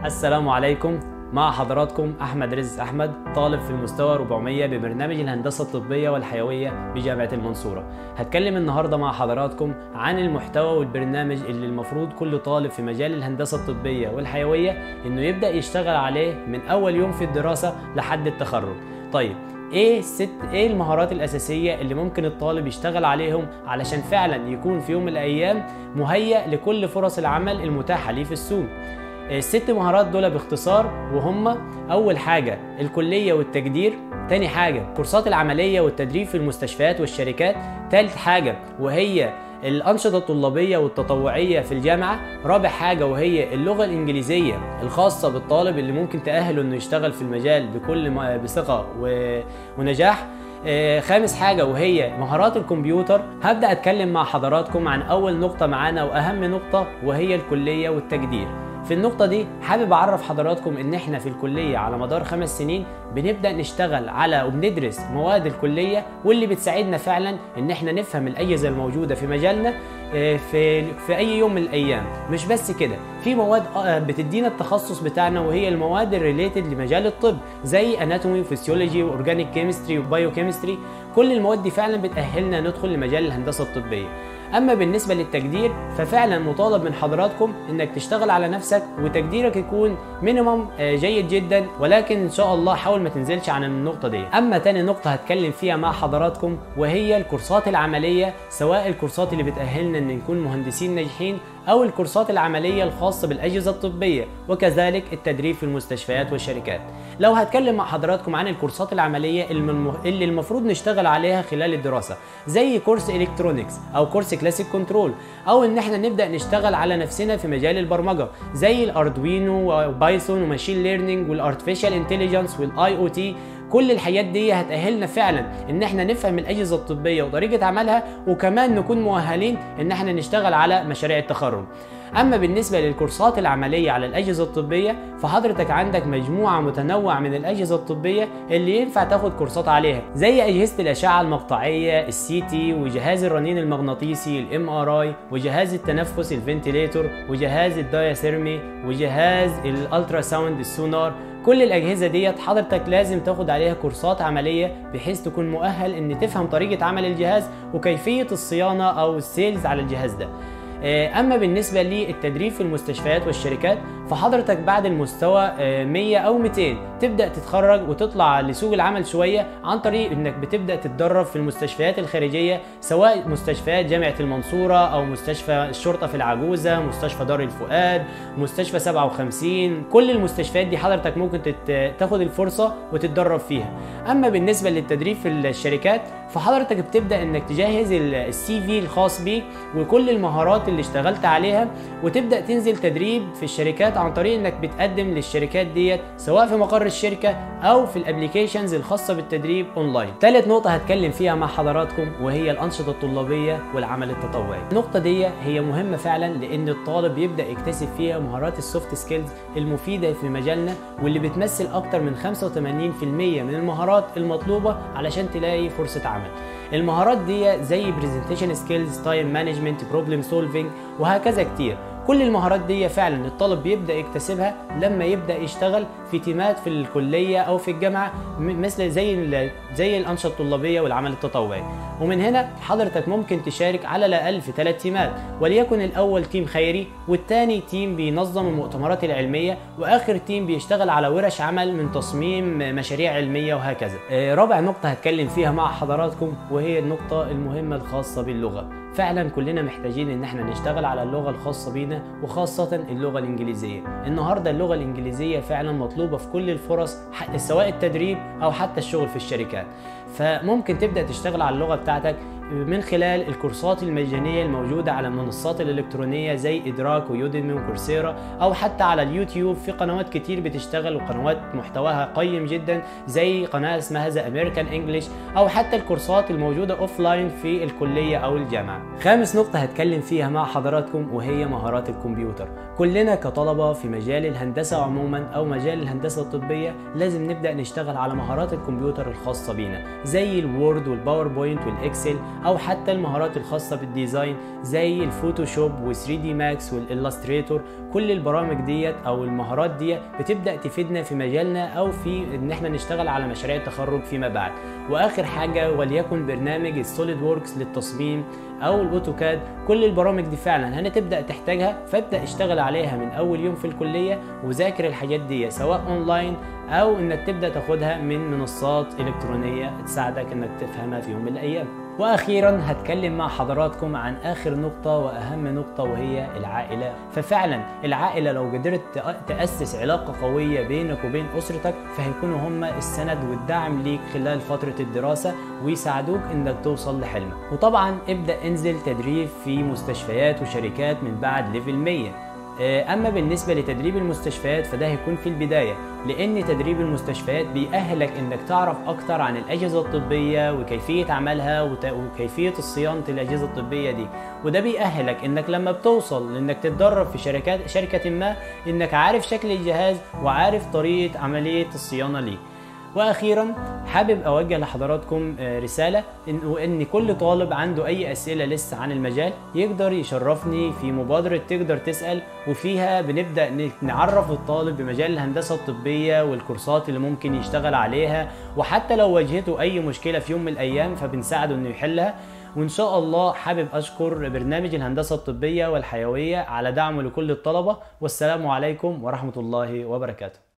السلام عليكم مع حضراتكم احمد رزق احمد طالب في المستوى 400 ببرنامج الهندسه الطبيه والحيويه بجامعه المنصوره هتكلم النهارده مع حضراتكم عن المحتوى والبرنامج اللي المفروض كل طالب في مجال الهندسه الطبيه والحيويه انه يبدا يشتغل عليه من اول يوم في الدراسه لحد التخرج طيب ايه الست ايه المهارات الاساسيه اللي ممكن الطالب يشتغل عليهم علشان فعلا يكون في يوم من الايام مهيأ لكل فرص العمل المتاحه ليه في السوق الست مهارات دول باختصار وهم اول حاجه الكليه والتجدير تاني حاجه كورسات العمليه والتدريب في المستشفيات والشركات تالت حاجه وهي الأنشطة الطلابية والتطوعية في الجامعة رابع حاجة وهي اللغة الإنجليزية الخاصة بالطالب اللي ممكن تأهله إنه يشتغل في المجال بكل ما بثقة ونجاح خامس حاجة وهي مهارات الكمبيوتر هبدأ أتكلم مع حضراتكم عن أول نقطة معانا وأهم نقطة وهي الكلية والتجدير في النقطة دي حابب أعرف حضراتكم إن إحنا في الكلية على مدار خمس سنين بنبدأ نشتغل على وبندرس مواد الكلية واللي بتساعدنا فعلا إن إحنا نفهم الأجهزة الموجودة في مجالنا في في أي يوم من الأيام مش بس كده في مواد بتدينا التخصص بتاعنا وهي المواد الريليتد لمجال الطب زي اناتومي وفسيولوجي واورجانيك كيمستري وبايو كيمستري كل المواد دي فعلا بتأهلنا ندخل لمجال الهندسة الطبية اما بالنسبه للتقدير ففعلا مطالب من حضراتكم انك تشتغل على نفسك وتقديرك يكون مينيمم جيد جدا ولكن ان شاء الله حاول ما تنزلش عن النقطه دي اما تاني نقطه هتكلم فيها مع حضراتكم وهي الكورسات العمليه سواء الكورسات اللي بتاهلنا ان نكون مهندسين ناجحين او الكورسات العمليه الخاصه بالاجهزه الطبيه وكذلك التدريب في المستشفيات والشركات لو هتكلم مع حضراتكم عن الكورسات العمليه اللي المفروض نشتغل عليها خلال الدراسه زي كورس الكترونكس او كورس كلاسيك كنترول او ان احنا نبدا نشتغل على نفسنا في مجال البرمجه زي الاردوينو وبايثون وماشين ليرنينج والارتفيشال انتليجنس والاي او تي كل الحاجات دي هتأهلنا فعلا ان احنا نفهم الاجهزه الطبيه وطريقه عملها وكمان نكون مؤهلين ان احنا نشتغل على مشاريع التخرج اما بالنسبه للكورسات العمليه على الاجهزه الطبيه فحضرتك عندك مجموعه متنوعه من الاجهزه الطبيه اللي ينفع تاخد كورسات عليها زي اجهزه الاشعه المقطعيه السي تي وجهاز الرنين المغناطيسي الام ار اي وجهاز التنفس الفنتليتور وجهاز الدايثيرمي وجهاز الالترا ساوند السونار كل الاجهزه ديت حضرتك لازم تاخد عليها كورسات عمليه بحيث تكون مؤهل ان تفهم طريقه عمل الجهاز وكيفيه الصيانه او السيلز على الجهاز ده اما بالنسبه للتدريب في المستشفيات والشركات فحضرتك بعد المستوى 100 او 200 تبدا تتخرج وتطلع لسوق العمل شويه عن طريق انك بتبدا تتدرب في المستشفيات الخارجيه سواء مستشفيات جامعه المنصوره او مستشفى الشرطه في العجوزه مستشفى دار الفؤاد مستشفى 57 كل المستشفيات دي حضرتك ممكن تاخد الفرصه وتتدرب فيها اما بالنسبه للتدريب في الشركات فحضرتك بتبدا انك تجهز السي في الخاص بيك وكل المهارات اللي اشتغلت عليها وتبدا تنزل تدريب في الشركات عن طريق انك بتقدم للشركات ديت سواء في مقر الشركه او في الابلكيشنز الخاصه بالتدريب اونلاين. ثالث نقطه هتكلم فيها مع حضراتكم وهي الانشطه الطلابيه والعمل التطوعي. النقطه دي هي مهمه فعلا لان الطالب يبدا يكتسب فيها مهارات السوفت سكيلز المفيده في مجالنا واللي بتمثل اكتر من 85% من المهارات المطلوبه علشان تلاقي فرصه عمل. المهارات دي زي برزنتيشن سكيلز تايم مانجمنت بروبلم سولفنج وهكذا كتير كل المهارات دي فعلا الطالب بيبدا يكتسبها لما يبدا يشتغل في تيمات في الكليه او في الجامعه مثل زي زي الانشطه الطلابيه والعمل التطوعي ومن هنا حضرتك ممكن تشارك على الاقل في ثلاث تيمات وليكن الاول تيم خيري والثاني تيم بينظم المؤتمرات العلميه واخر تيم بيشتغل على ورش عمل من تصميم مشاريع علميه وهكذا رابع نقطه هتكلم فيها مع حضراتكم وهي النقطه المهمه الخاصه باللغه فعلا كلنا محتاجين ان احنا نشتغل على اللغه الخاصه بينا وخاصه اللغه الانجليزيه النهارده اللغه الانجليزيه فعلا مطلوبه في كل الفرص سواء التدريب او حتى الشغل في الشركات فممكن تبدا تشتغل على اللغه بتاعتك من خلال الكورسات المجانية الموجودة على المنصات الإلكترونية زي إدراك ويوديمي وكورسيرا أو حتى على اليوتيوب في قنوات كتير بتشتغل وقنوات محتواها قيم جدا زي قناة اسمها ذا أمريكان إنجلش أو حتى الكورسات الموجودة أوفلاين في الكلية أو الجامعة. خامس نقطة هتكلم فيها مع حضراتكم وهي مهارات الكمبيوتر. كلنا كطلبة في مجال الهندسة عموما أو مجال الهندسة الطبية لازم نبدأ نشتغل على مهارات الكمبيوتر الخاصة بينا زي الوورد والباوربوينت والإكسل او حتى المهارات الخاصه بالديزاين زي الفوتوشوب و3 دي ماكس والإلستريتور كل البرامج ديت او المهارات ديت بتبدا تفيدنا في مجالنا او في ان احنا نشتغل على مشاريع التخرج فيما بعد واخر حاجه وليكن برنامج السوليد ووركس للتصميم او الاوتوكاد كل البرامج دي فعلا هتبدا تحتاجها فابدا اشتغل عليها من اول يوم في الكليه وذاكر الحاجات دي سواء اونلاين او انك تبدا تاخدها من منصات الكترونيه تساعدك انك تفهمها في يوم من الايام واخيرا هتكلم مع حضراتكم عن اخر نقطه واهم نقطه وهي العائله ففعلا العائله لو قدرت تاسس علاقه قويه بينك وبين اسرتك فهيكونوا هم السند والدعم ليك خلال فتره الدراسه ويساعدوك انك توصل لحلمك وطبعا ابدا انزل تدريب في مستشفيات وشركات من بعد ليفل 100 اما بالنسبه لتدريب المستشفيات فده هيكون في البدايه لان تدريب المستشفيات بيأهلك انك تعرف اكتر عن الاجهزه الطبيه وكيفيه عملها وكيفيه صيانه الاجهزه الطبيه دي وده بيأهلك انك لما بتوصل انك تتدرب في شركات شركه ما انك عارف شكل الجهاز وعارف طريقه عمليه الصيانه ليه واخيرا حابب اوجه لحضراتكم رساله ان ان كل طالب عنده اي اسئله لسه عن المجال يقدر يشرفني في مبادره تقدر تسال وفيها بنبدا نعرف الطالب بمجال الهندسه الطبيه والكورسات اللي ممكن يشتغل عليها وحتى لو واجهته اي مشكله في يوم من الايام فبنساعده انه يحلها وان شاء الله حابب اشكر برنامج الهندسه الطبيه والحيويه على دعمه لكل الطلبه والسلام عليكم ورحمه الله وبركاته